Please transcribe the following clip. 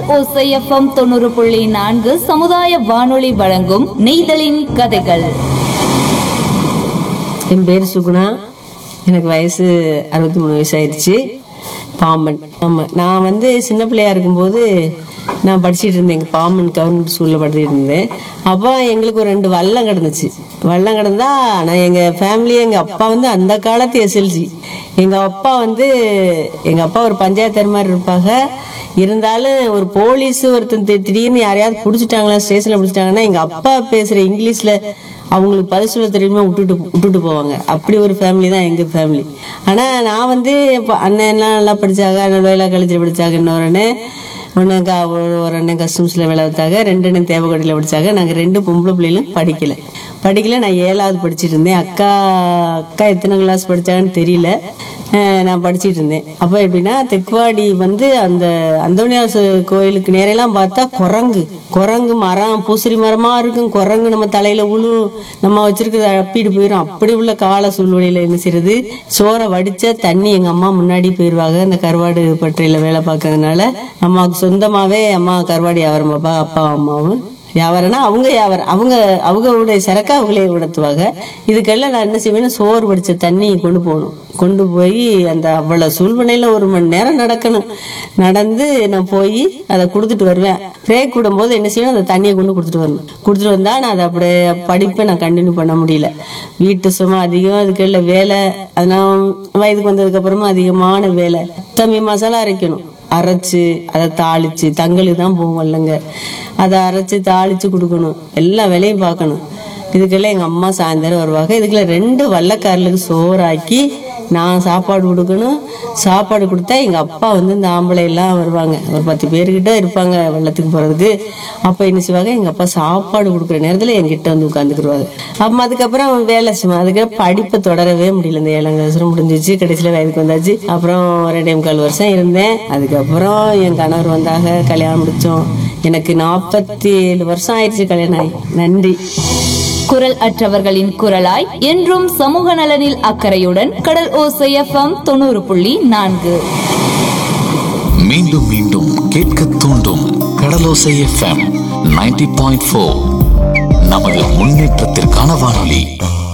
ஓசைஎஃப்எம் தொண்ணூறு புள்ளி நான்கு சமுதாய வானொலி வழங்கும் நெய்தலின் கதைகள் என் பேர் சுகுணா எனக்கு வயசு அறுபத்தி மூணு வயசு ஆயிடுச்சு பாம்பன் ஆமாம் நான் வந்து சின்ன பிள்ளையா இருக்கும்போது நான் படிச்சிட்டு இருந்தேன் எங்கள் பாம்பன் கவர்மெண்ட் ஸ்கூலில் படிச்சுட்டு இருந்தேன் அப்போ எங்களுக்கு ஒரு ரெண்டு வல்லம் கிடந்துச்சு வல்லம் கிடந்தா நான் எங்கள் ஃபேமிலி எங்கள் அப்பா வந்து அந்த காலத்து எஸ்எல்சி எங்கள் அப்பா வந்து எங்கள் அப்பா ஒரு பஞ்சாயத்து மாதிரி இருப்பாங்க இருந்தாலும் ஒரு போலீஸ் ஒருத்தன் தி- திடீர்னு யாரையாவது பிடிச்சிட்டாங்களா ஸ்டேஷன்ல பிடிச்சிட்டாங்கன்னா எங்க அப்பா பேசுற இங்கிலீஷ்ல அவங்களுக்கு பதில் சொல்ல தெரியுமா விட்டுட்டு விட்டுட்டு போவாங்க அப்படி ஒரு ஃபேமிலி தான் எங்க ஃபேமிலி ஆனா நான் வந்து இப்ப அண்ணன் எல்லாம் நல்லா படிச்சாங்க அண்ணன் வேலை கழிச்சு படிச்சாங்க இன்னொரு அண்ணன் ஒன்று க- ஒரு அண்ணன் கஸ்டம்ஸில் வேலை பார்த்தாங்க ரெண்டு அண்ணன் தேவக்கோட்டையில் படிச்சாங்க நாங்கள் ரெண்டு பொம்பளை பிள்ளைகளும் படிக்கல படிக்கல நான் ஏழாவது படிச்சிட்டு இருந்தேன் அக்கா அக்கா எத்தனை கிளாஸ் படிச்சாங்கன்னு தெரியல அஹ் நான் படிச்சிட்டு இருந்தேன் அப்போ எப்படின்னா தெக்குவாடி வந்து அந்த அந்தோனியார் சு- கோயிலுக்கு நேரெல்லாம் பார்த்தா குரங்கு குரங்கு மரம் பூசரி மரமா இருக்கும் குரங்கு நம்ம தலையில உழு நம்ம வச்சிருக்கிறத அப்பிட்டு போயிடும் அப்படி உள்ள கால சூழ்நிலையில என்ன செய்யறது சோறை வடிச்ச தண்ணி எங்க அம்மா முன்னாடி போயிருவாங்க அந்த கருவாடு பட்டறையில வேலை பார்க்கறதுனால அம்மாவுக்கு சொந்தமாவே அம்மா கருவாடு வியாபாரம் பாப்பா அப்பா அம்மாவும் வியாபாரம்னா அவங்க வியாபாரம் அவங்க அவங்களுடைய சரக்கை அவங்களே உணர்த்துவாங்க இதுக்கெல்லாம் நான் என்ன செய்வேன்னா சோறு வடிச்ச தண்ணி கொண்டு போகணும் கொண்டு போய் அந்த அவ்வளவு சூழ்நிலையில ஒரு மணி நேரம் நடக்கணும் நடந்து நான் போய் அதை கொடுத்துட்டு வருவேன் பிரேக் விடும்போது என்ன செய்வேன் அந்த தண்ணியை கொண்டு கொடுத்துட்டு வரணும் கொடுத்துட்டு வந்தா நான் அதை அப்படியே படிப்பை நான் கண்டினியூ பண்ண முடியல வீட்டு சும்மா அதிகம் அதுக்கெல்லாம் வேலை அதெல்லாம் வயதுக்கு வந்ததுக்கு அப்புறமா அதிகமான வேலை தம்பி மசாலா அரைக்கணும் அரைச்சு அதை தாளிச்சு தங்களுக்கு தான் போவோம் இல்லைங்க அதை அரைச்சு தாளிச்சு கொடுக்கணும் எல்லா வேலையும் பார்க்கணும் இதுக்கெல்லாம் எங்க அம்மா சாயந்தரம் வருவாங்க இதுக்குள்ள ரெண்டு வல்லக்காரலுக்கு சோறாக்கி நான் சாப்பாடு கொடுக்கணும் சாப்பாடு கொடுத்தா எங்க அப்பா வந்து இந்த ஆம்பளை எல்லாம் வருவாங்க ஒரு பத்து பேர்கிட்ட இருப்பாங்க வெள்ளத்துக்கு போறதுக்கு அப்ப என்ன செய்வாங்க எங்க அப்பா சாப்பாடு கொடுக்குற நேரத்துல என்கிட்ட வந்து உட்காந்துக்கிடுவாங்க அப்ப அதுக்கப்புறம் வேலை சும்மா அதுக்கப்புறம் படிப்பை தொடரவே முடியல இந்த ஏழாம் வருஷம் முடிஞ்சிச்சு கடைசியில வயதுக்கு வந்தாச்சு அப்புறம் ரெண்டே முக்கால் வருஷம் இருந்தேன் அதுக்கப்புறம் என் கணவர் வந்தாங்க கல்யாணம் முடிச்சோம் எனக்கு நாற்பத்தி ஏழு வருஷம் ஆயிடுச்சு கல்யாணம் ஆகி நன்றி குரல் அற்றவர்களின் குரலாய் என்றும் சமூக நலனில் அக்கறையுடன் கடல் ஓசைஎஃப்எம் தொண்ணூறு புள்ளி நான்கு மீண்டும் மீண்டும் கேட்க தூண்டும் Kadalosai FM ninety point four நமது முன்னேற்றத்திற்கான வானொலி